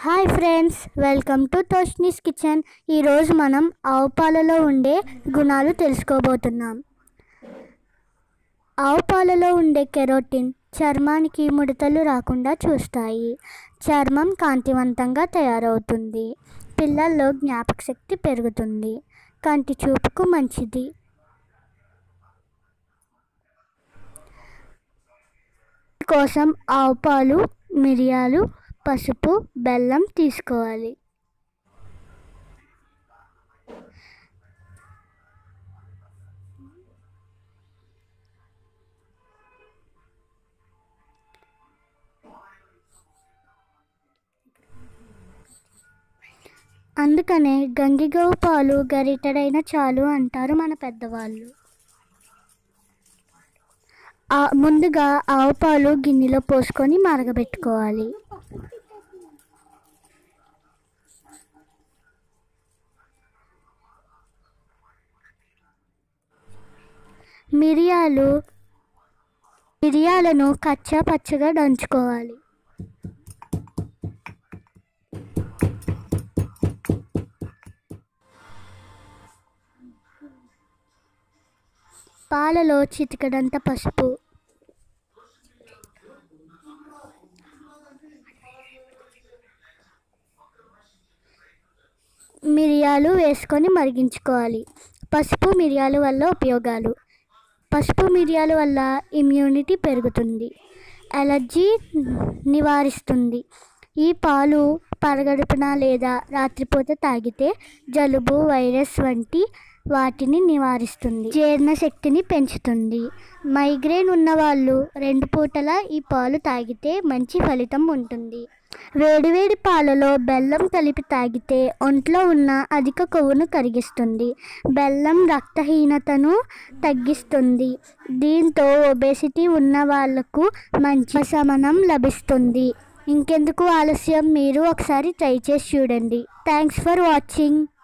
hi friends welcome to Toshni's kitchen ఈరోజు మనం ఆవు పాలలో ఉండే గుణాలు తెలుసుకోబోతున్నాం ఆవు పాలలో ఉండే కెరోటిన్ చర్మానికి ముడతలు రాకుండా చూస్తాయి చర్మం కాంతివంతంగా తయారవుతుంది పిల్లల్లో జ్ఞాపక శక్తి పెరుగుతుంది కంటి చూపుకు మంచిది కోసం ఆవు పాలు మిరియాలు పసుపు బెల్లం తీసుకోవాలి అందుకనే గంగిగోవు పాలు గరిటెడైన చాలు అంటారు మన పెద్దవాళ్ళు ఆ- ముందుగా ఆవు పాలు గిన్నెలో పోసుకొని మరగబెట్టుకోవాలి మిరియాలు మిరియాలను కచ్చా పచ్చగా దంచుకోవాలి పాలలో చిటికడంత పసుపు మిరియాలు వేసుకొని మరిగించుకోవాలి పసుపు మిరియాల వల్ల ఉపయోగాలు పసుపు మిరియాల వల్ల ఇమ్యూనిటీ పెరుగుతుంది అలర్జీ నివారిస్తుంది ఈ పాలు పరగడుపున లేదా రాత్రిపూట తాగితే జలుబు వైరస్ వంటి వాటిని నివారిస్తుంది జీర్ణశక్తిని పెంచుతుంది మైగ్రేన్ ఉన్నవాళ్ళు రెండు పూటల ఈ పాలు తాగితే మంచి ఫలితం ఉంటుంది వేడివేడి పాలలో బెల్లం కలిపి తాగితే ఒంట్లో ఉన్న అధిక కొవ్వును కరిగిస్తుంది బెల్లం రక్తహీనతను తగ్గిస్తుంది దీంతో ఒబేసిటీ ఉన్న వాళ్లకు మంచి శమనం లభిస్తుంది ఇంకెందుకు ఆలస్యం మీరు ఒకసారి ట్రై చేసి చూడండి థ్యాంక్స్ ఫర్ వాచింగ్